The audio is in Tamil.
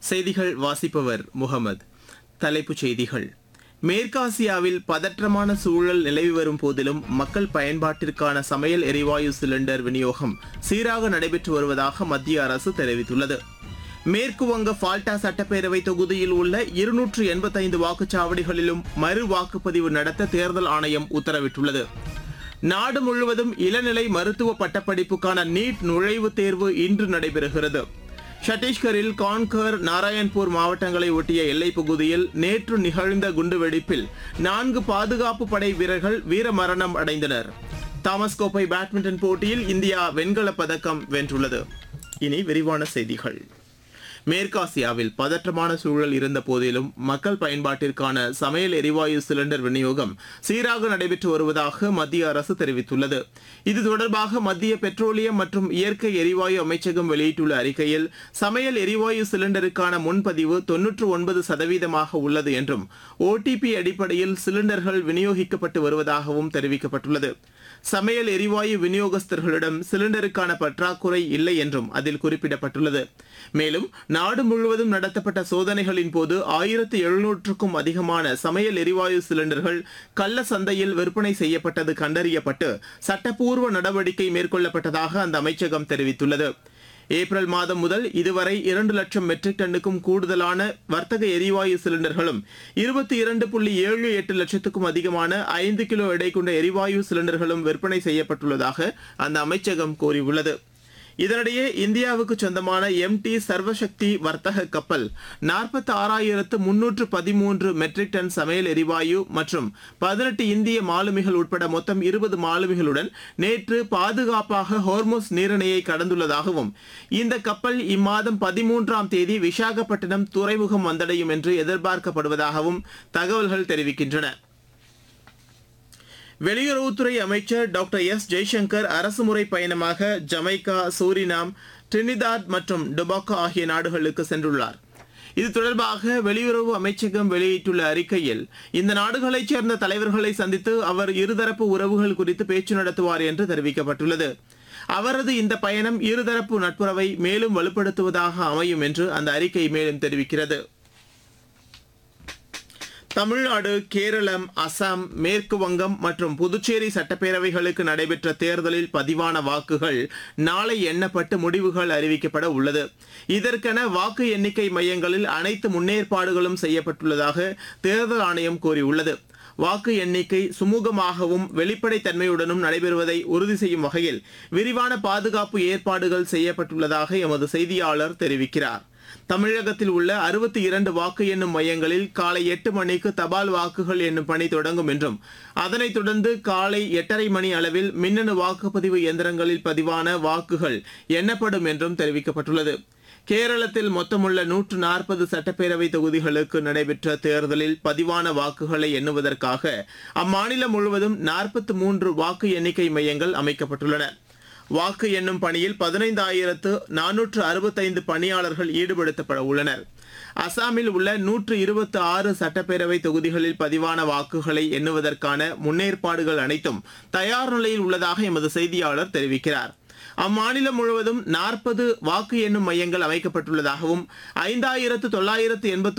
செய்திகள் வாசிப்பவர் முகமது தலைப்புச் செய்திகள் மேற்காசியாவில் பதற்றமான சூழல் நிலவி வரும் போதிலும் மக்கள் பயன்பாட்டிற்கான சமையல் எரிவாயு சிலிண்டர் விநியோகம் சீராக நடைபெற்று வருவதாக மத்திய அரசு தெரிவித்துள்ளது மேற்கு வங்க ஃபால்டா சட்டப்பேரவை தொகுதியில் உள்ள இருநூற்று எண்பத்தைந்து வாக்குச்சாவடிகளிலும் மறு வாக்குப்பதிவு நடத்த தேர்தல் ஆணையம் உத்தரவிட்டுள்ளது நாடு முழுவதும் இளநிலை மருத்துவ பட்டப்படிப்புக்கான நீட் நுழைவுத் தேர்வு இன்று நடைபெறுகிறது சத்தீஸ்கரில் கான்கர் நாராயண்பூர் மாவட்டங்களை ஒட்டிய எல்லைப் பகுதியில் நேற்று நிகழ்ந்த குண்டுவெடிப்பில் நான்கு பாதுகாப்பு படை வீரர்கள் வீரமரணம் அடைந்தனர் தாமஸ் கோப்பை பேட்மிண்டன் போட்டியில் இந்தியா வெண்கலப் பதக்கம் வென்றுள்ளது இனி விரிவான செய்திகள் மேற்காசியாவில் பதற்றமான சூழல் இருந்த போதிலும் மக்கள் பயன்பாட்டிற்கான சமையல் எரிவாயு சிலிண்டர் விநியோகம் சீராக நடைபெற்று வருவதாக மத்திய அரசு தெரிவித்துள்ளது இது தொடர்பாக மத்திய பெட்ரோலியம் மற்றும் இயற்கை எரிவாயு அமைச்சகம் வெளியிட்டுள்ள அறிக்கையில் சமையல் எரிவாயு சிலிண்டருக்கான முன்பதிவு தொன்னூற்று ஒன்பது சதவீதமாக உள்ளது என்றும் ஓடிபி அடிப்படையில் சிலிண்டர்கள் விநியோகிக்கப்பட்டு வருவதாகவும் தெரிவிக்கப்பட்டுள்ளது சமையல் எரிவாயு விநியோகஸ்தர்களிடம் சிலிண்டருக்கான பற்றாக்குறை இல்லை என்றும் அதில் குறிப்பிடப்பட்டுள்ளது மேலும் நாடு முழுவதும் நடத்தப்பட்ட சோதனைகளின் போது ஆயிரத்து எழுநூற்றுக்கும் அதிகமான சமையல் எரிவாயு சிலிண்டர்கள் கள்ள சந்தையில் விற்பனை செய்யப்பட்டது கண்டறியப்பட்டு சட்டப்பூர்வ நடவடிக்கை மேற்கொள்ளப்பட்டதாக அந்த அமைச்சகம் தெரிவித்துள்ளது ஏப்ரல் மாதம் முதல் இதுவரை இரண்டு லட்சம் மெட்ரிக் டன்னுக்கும் கூடுதலான வர்த்தக எரிவாயு சிலிண்டர்களும் இருபத்தி இரண்டு புள்ளி ஏழு எட்டு லட்சத்துக்கும் அதிகமான ஐந்து கிலோ எடை கொண்ட எரிவாயு சிலிண்டர்களும் விற்பனை செய்யப்பட்டுள்ளதாக அந்த அமைச்சகம் கூறியுள்ளது இதனிடையே இந்தியாவுக்கு சொந்தமான எம் டி சர்வசக்தி வர்த்தக கப்பல் நாற்பத்தி ஆறாயிரத்து முன்னூற்று பதிமூன்று மெட்ரிக் டன் சமையல் எரிவாயு மற்றும் பதினெட்டு இந்திய மாலுமிகள் உட்பட மொத்தம் இருபது மாலுமிகளுடன் நேற்று பாதுகாப்பாக ஹோர்மோஸ் நீரிணையை கடந்துள்ளதாகவும் இந்த கப்பல் இம்மாதம் பதிமூன்றாம் தேதி விசாகப்பட்டினம் துறைமுகம் வந்தடையும் என்று எதிர்பார்க்கப்படுவதாகவும் தகவல்கள் தெரிவிக்கின்றன வெளியுறவுத்துறை அமைச்சர் டாக்டர் எஸ் ஜெய்சங்கர் அரசுமுறை பயணமாக ஜமைக்கா சூரினாம் டிரினிதாத் மற்றும் டொபாக்கோ ஆகிய நாடுகளுக்கு சென்றுள்ளார் இது தொடர்பாக வெளியுறவு அமைச்சகம் வெளியிட்டுள்ள அறிக்கையில் இந்த நாடுகளைச் சேர்ந்த தலைவர்களை சந்தித்து அவர் இருதரப்பு உறவுகள் குறித்து பேச்சு நடத்துவார் என்று தெரிவிக்கப்பட்டுள்ளது அவரது இந்த பயணம் இருதரப்பு நட்புறவை மேலும் வலுப்படுத்துவதாக அமையும் என்று அந்த அறிக்கை மேலும் தெரிவிக்கிறது தமிழ்நாடு கேரளம் அசாம் மேற்கு வங்கம் மற்றும் புதுச்சேரி சட்டப்பேரவைகளுக்கு நடைபெற்ற தேர்தலில் பதிவான வாக்குகள் நாளை எண்ணப்பட்டு முடிவுகள் அறிவிக்கப்பட உள்ளது இதற்கென வாக்கு எண்ணிக்கை மையங்களில் அனைத்து முன்னேற்பாடுகளும் செய்யப்பட்டுள்ளதாக தேர்தல் ஆணையம் கூறியுள்ளது வாக்கு எண்ணிக்கை சுமூகமாகவும் வெளிப்படைத்தன்மையுடனும் நடைபெறுவதை உறுதி செய்யும் வகையில் விரிவான பாதுகாப்பு ஏற்பாடுகள் செய்யப்பட்டுள்ளதாக எமது செய்தியாளர் தெரிவிக்கிறார் தமிழகத்தில் உள்ள அறுபத்தி இரண்டு வாக்கு எண்ணும் மையங்களில் காலை எட்டு மணிக்கு தபால் வாக்குகள் எண்ணும் பணி தொடங்கும் என்றும் அதனைத் தொடர்ந்து காலை எட்டரை மணி அளவில் மின்னணு வாக்குப்பதிவு இயந்திரங்களில் பதிவான வாக்குகள் எண்ணப்படும் என்றும் தெரிவிக்கப்பட்டுள்ளது கேரளத்தில் மொத்தமுள்ள நூற்று நாற்பது சட்டப்பேரவை தொகுதிகளுக்கு நடைபெற்ற தேர்தலில் பதிவான வாக்குகளை எண்ணுவதற்காக அம்மாநிலம் முழுவதும் நாற்பத்தி மூன்று வாக்கு எண்ணிக்கை மையங்கள் அமைக்கப்பட்டுள்ளன வாக்கு எண்ணும் பணியில் பதினைந்தாயிரத்து நானூற்று அறுபத்தைந்து பணியாளர்கள் ஈடுபடுத்தப்பட உள்ளனர் அசாமில் உள்ள நூற்று இருபத்தி ஆறு சட்டப்பேரவை தொகுதிகளில் பதிவான வாக்குகளை எண்ணுவதற்கான முன்னேற்பாடுகள் அனைத்தும் தயார் நிலையில் உள்ளதாக எமது செய்தியாளர் தெரிவிக்கிறார் அம்மாநிலம் முழுவதும் நாற்பது வாக்கு எண்ணும் மையங்கள் அமைக்கப்பட்டுள்ளதாகவும் ஐந்தாயிரத்து தொள்ளாயிரத்து எண்பத்து